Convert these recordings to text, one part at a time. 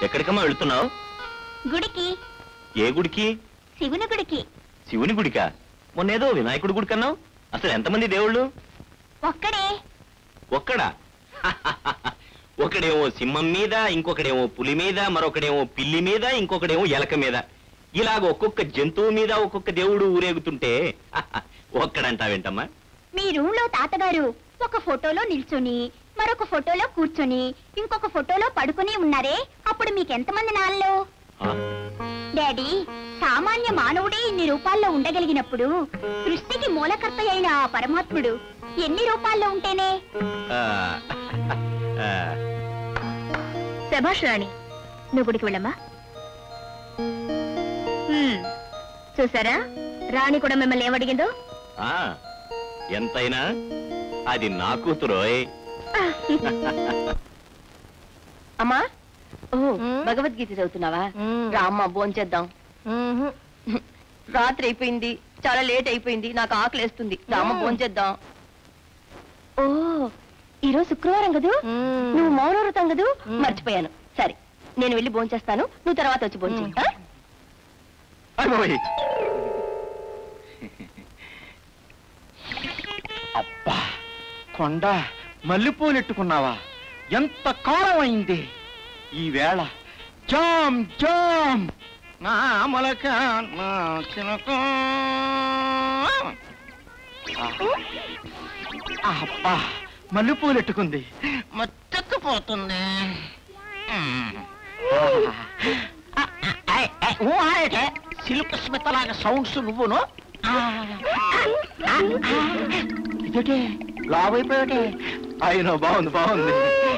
ఎక్కడికమ్మా వెళుతున్నావు గుడికి ఏ గుడికి శివుని గుడికి శివుని గుడికా మొన్నేదో వినాయకుడి గుడి కన్నావు అసలు ఎంతమంది దేవుళ్ళు ఒక్కడే ఒక్కడా ఒకడేమో సింహం మీద ఇంకొకడేమో పులి మీద మరొకడేమో పిల్లి మీద ఇంకొకడేమో ఎలక మీద ఇలాగ ఒక్కొక్క జంతువు మీద ఒక్కొక్క దేవుడు ఊరేగుతుంటే ఒక్కడంటావేంటమ్మా మీ రూమ్ లో తాతగారు ఒక ఫోటోలో నిల్చుని మరొక ఫోటోలో కూర్చొని ఇంకొక ఫోటోలో పడుకుని ఉన్నారే అప్పుడు మీకెంతమంది నాన్నలు ఆ? డాడీ సామాన్య మానవుడే ఇన్ని రూపాల్లో ఉండగలిగినప్పుడు సృష్టికి మూలకర్త అయిన ఆ పరమాత్ముడు ఎన్ని రూపాల్లో ఉంటేనే ఆ, ఆ, శభాష్ రాణి నువ్వు గుడికి వెళ్ళమ్మా హ్మ్, చూసారా రాణి కూడా మిమ్మల్ని ఏమడిగిందో ఆ, ఎంతైనా అది నా కూతురోయ్ అమ్మా ఓ భగవద్గీత చదువుతున్నావా రామ్మ భోంచేద్దాం రాత్రి అయిపోయింది చాలా లేట్ అయిపోయింది నాకు ఆకలి వేస్తుంది రామ్మ భోంచేద్దాం ఓ ఈరోజు శుక్రవారం కదూ నువ్వు మౌన వ్రతం కదూ మర్చిపోయాను సరే నేను వెళ్ళి భోంచేస్తాను నువ్వు తర్వాత వచ్చి భోంచే అయ్యోయ్. అబ్బా కొండ మల్లెపూలెట్టుకున్నావా ఎంత కాలం అయింది ఈ వేళ జామ్ జామ్ నా మొలక నా చిలక అబ్బా మల్లెపూలెట్టుకుంది మచ్చకపోతుంది సిల్క్ స్మిత లాగా సౌండ్స్ నువ్వును ఇదేటే లావ్ అయిపోయాటే అయినా బాగుంది బాగుంది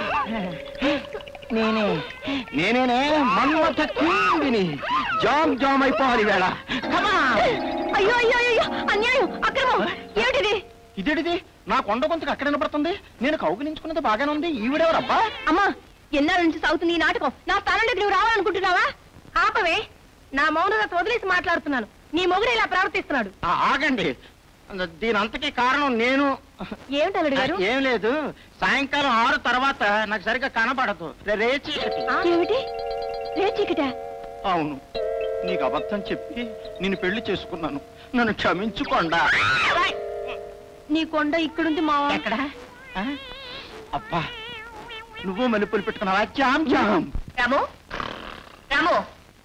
నేనే నేనేనే మన్మథ కిందిని జామ్ జామ్ అయిపోవాలి వేళ అయ్యో అయ్యో అయ్యో అన్యాయం అక్రమం ఏమిటిది ఇదేటిది నా కొండ గొంతుకు అక్కడ వినపడుతుంది నేను కౌగిలించుకున్నది బాగానే ఉంది ఈవిడెవరబ్బా అమ్మా ఎన్నాళ్ళ నుంచి సాగుతుంది ఈ నాటకం నా స్థానంలోకి నువ్వు రావాలనుకుంటున్నావా ఆపవే నా మౌనత వదిలేసి మాట్లాడుతున్నాను నీ మొగుడు ఇలా ప్రవర్తిస్తున్నాడు ఆ, ఆగండి దీని అంతకీ కారణం నేను ఏమిటి అల్లుడు గారు ఏం లేదు సాయంకాలం ఆరు తర్వాత నాకు సరిగ్గా కనపడదు రే- రేచి ఏమిటి రేచికట అవును నీకు అబద్ధం చెప్పి నేను పెళ్లి చేసుకున్నాను నన్ను క్షమించుకోండా నీ కొండ ఇక్కడుంది మా ఎక్కడ ఆ? అబ్బా నువ్వు మల్లెపూలు పెట్టుకున్నావా జామ్ జామ్ రాము రాము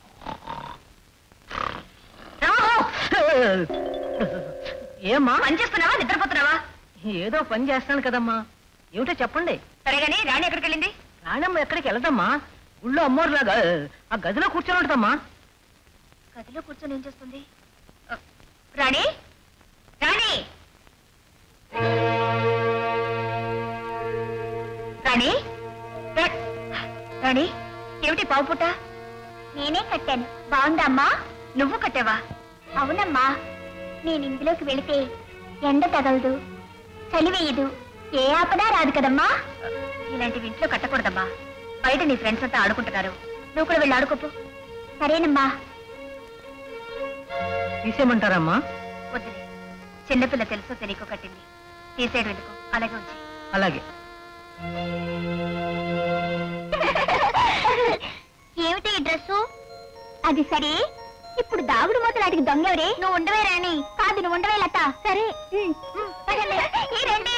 రాము ఏమ్మా పని చేస్తున్నావా నిద్రపోతున్నావా ఏదో పని చేస్తాను కదమ్మా ఏమిటో చెప్పండి సరేగాని రాణి ఎక్కడికి వెళ్ళింది రాణమ్మ ఎక్కడికి వెళ్దమ్మా ఊళ్ళో అమ్మోరులాగా ఆ గదిలో కూర్చొని ఉంటుందమ్మా గదిలో కూర్చొని ఏం చేస్తుంది ఆ, రాణి రాణి రాణి రా- రాణి ఏమిటి పావు పుట్ట నేనే కట్టాను బాగుందా అమ్మా నువ్వు కట్టావా అవునమ్మా నేను ఇందులోకి వెళితే ఎండ తగలదు చలి వేయదు ఏ ఆపదా రాదు కదమ్మా ఇలాంటివి ఇంట్లో కట్టకూడదమ్మా బయట నీ ఫ్రెండ్స్ అంతా ఆడుకుంటున్నారు నువ్వు కూడా వెళ్ళి ఆడుకోపు సరేనమ్మా తీసేయమంటారమ్మా వద్దులే చిన్నపిల్ల తెలుసో తెలియకో కట్టింది తీసేయడం ఎందుకు అలాగే ఉంచి అలాగే ఏమిటి ఈ డ్రెస్సు అది సరే ఇప్పుడు దాగుడు మూతలాటికి దొంగెవరే నువ్వు ఉండవే రాణి కాదు నువ్వు ఉండవే లత సరే ఉమ్, ఉమ్, పదండి. ఈ రండి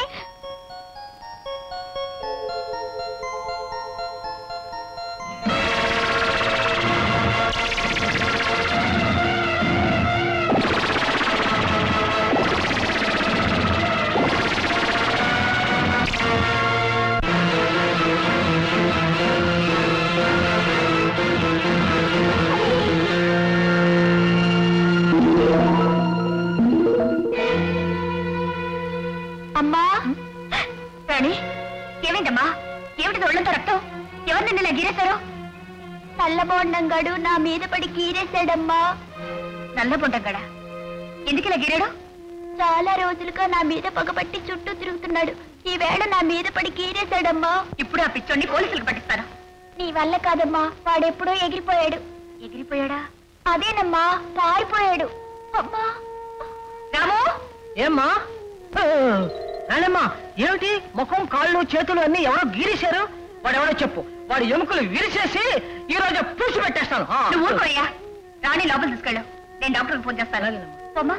అమ్మా రాణి ఏమైందమ్మా ఏమిటి ఒళ్ళంతా రక్తం ఎవరు నిన్న ఇలా గీరేశారు నల్లబొండంగాడు నా మీద పడి గీరేశాడమ్మా నల్లబొండంగాడా ఎందుకు ఇలా గీరాడు చాలా రోజులుగా నా మీద పగబట్టి చుట్టూ తిరుగుతున్నాడు ఈ వేళ నా మీద పడి గీరేశాడమ్మా ఇప్పుడు ఆ పిచ్చోడిని పోలీసులకు పట్టిస్తాను నీ వల్ల కాదమ్మా వాడెప్పుడో ఎగిరిపోయాడు ఎగిరిపోయాడా అదేనమ్మా పారిపోయాడు అమ్మా రాము ఏమ్మా రాణమ్మా ఏమిటి ముఖం కాళ్ళు చేతులు అన్ని ఎవరో గీరేశారు వాడు ఎవడో చెప్పు వాడి ఎముకలు విరిచేసి ఈ రోజు పూసి పెట్టేస్తాను ఆ. నువ్వు ఊరుకోయ్యా రాణి లోపల తీసుకెళ్ళు నేను డాక్టర్కి ఫోన్ చేస్తాను అలాగేనమ్మా. పోమ్మా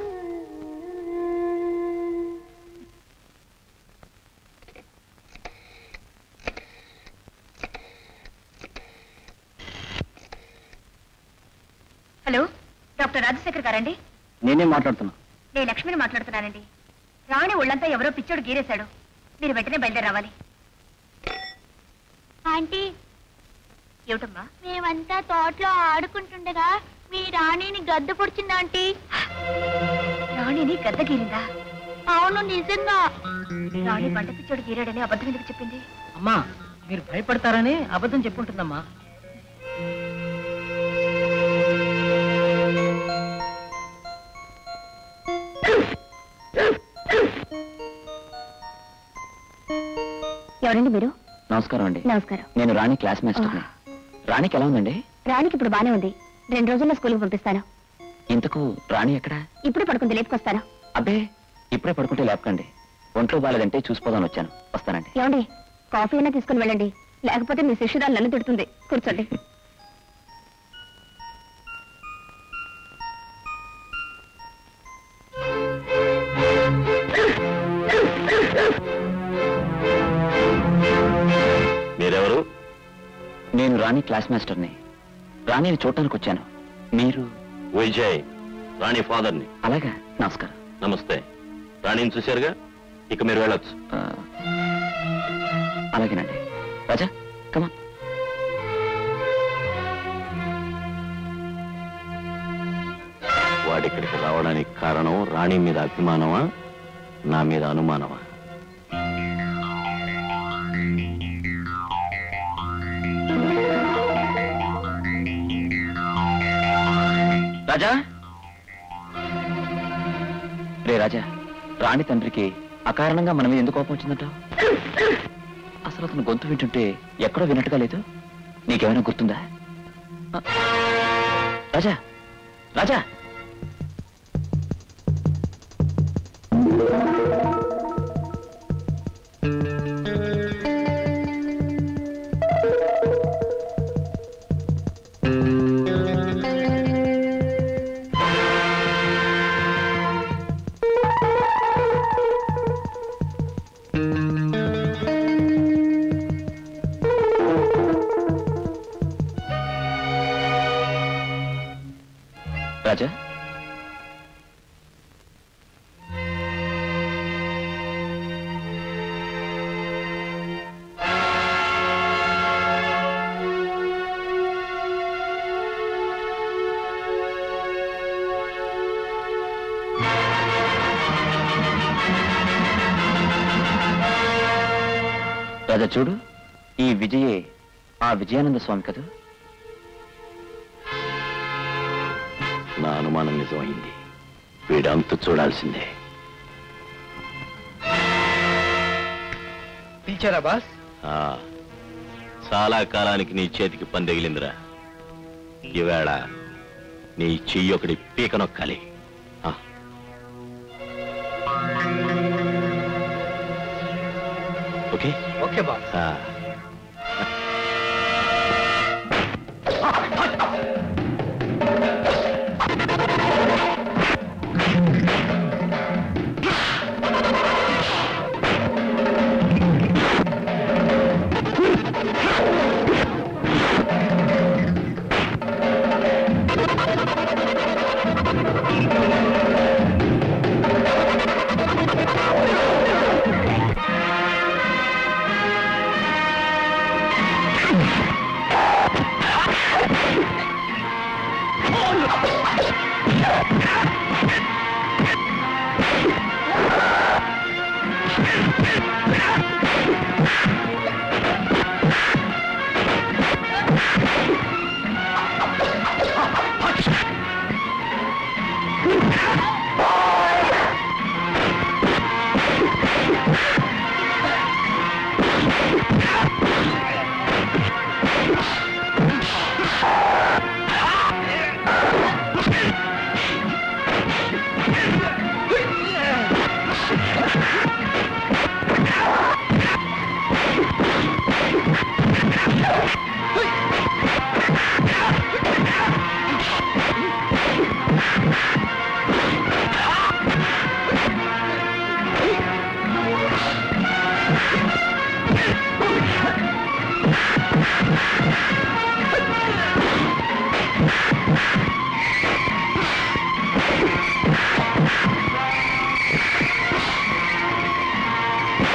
హలో డాక్టర్ రాజశేఖర్ గారండి నేనే మాట్లాడుతున్నా నేను లక్ష్మిని మాట్లాడుతున్నానండి రాణి ఒళ్ళంతా ఎవరో పిచ్చోడు గీరేశాడు మీరు వెంటనే బయలుదేరి రావాలి ఆంటీ ఏమిటమ్మా మేమంతా తోటలో ఆడుకుంటుండగా మీ రాణిని గద్ద పొడిచింది ఆంటీ రాణిని గద్ద గీరిందా అవును నిజంగా రాణి బండ పిచ్చోడు గీరాడని అబద్ధం ఎందుకు చెప్పింది అమ్మా మీరు భయపడతారని అబద్ధం చెప్పుంటుందమ్మా ఎవరండి మీరు నమస్కారం అండి నమస్కారం నేను రాణి క్లాస్ మాస్టర్ని రాణికి ఎలా ఉందండి రాణికి ఇప్పుడు బానే ఉంది రెండు రోజుల్లో స్కూల్కి పంపిస్తాను ఇంతకు రాణి ఎక్కడా ఇప్పుడు పడుకుంది లేపుకొస్తాను అబ్బే ఇప్పుడే పడుకుంటే లేపకండి ఒంట్లో బాలేదంటే చూసిపోదాని వచ్చాను వస్తానండి ఏమండి కాఫీ అయినా తీసుకుని వెళ్ళండి లేకపోతే మీ శిష్యురాలు నన్ను తిడుతుంది కూర్చోండి మీరెవరు నేను రాణి క్లాస్ మాస్టర్ని రాణిని చూడటానికి వచ్చాను మీరు విజయ్ రాణి ఫాదర్ని అలాగా నమస్కారం నమస్తే రాణిని చూశారుగా ఇక మీరు వెళ్ళొచ్చు ఆ, అలాగేనండి రాజా కమా వాడిక్కడికి రావడానికి కారణం రాణి మీద అభిమానమా నా మీద అనుమానమా రాజా రే రాజా రాణి తండ్రికి అకారణంగా మన మీద ఎందుకు కోపం వచ్చిందట అసలు అతను గొంతు వింటుంటే ఎక్కడో విన్నట్టుగా లేదు నీకేమైనా గుర్తుందా ఆ, రాజా రాజా రాజా రాజా చూడు ఈ విజయే ఆ విజయానంద స్వామి కదా నా అనుమానం నిజమైంది వీడంతు చూడాల్సిందే పిలిచారా బాస్ ఆ, చాలా కాలానికి నీ చేతికి పని తగిలిందిరా ఈవేళ నీ చెయ్యి ఒకటి పీక నొక్కాలి ఆ, ఓకే ఓకే బాస్ ఆ. ఆ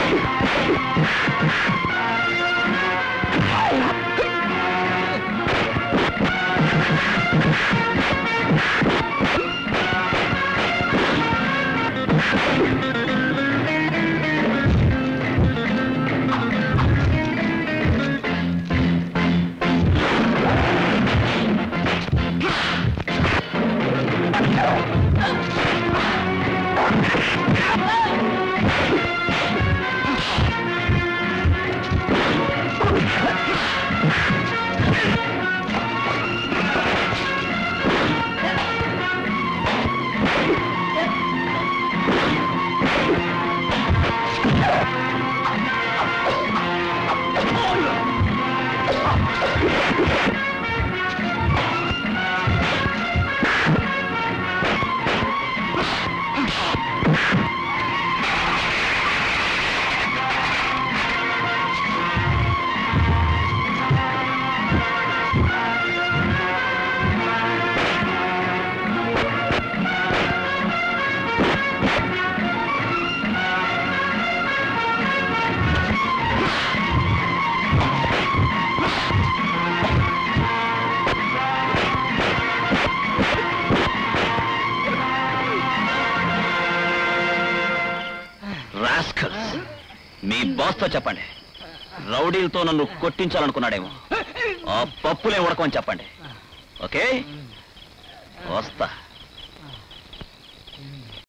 రాస్కల్స్ మీ బాస్తో చెప్పండి రౌడీలతో నన్ను కొట్టించాలనుకున్నాడేమో ఆ పప్పులే ఉడకమని చెప్పండి ఓకే వస్తా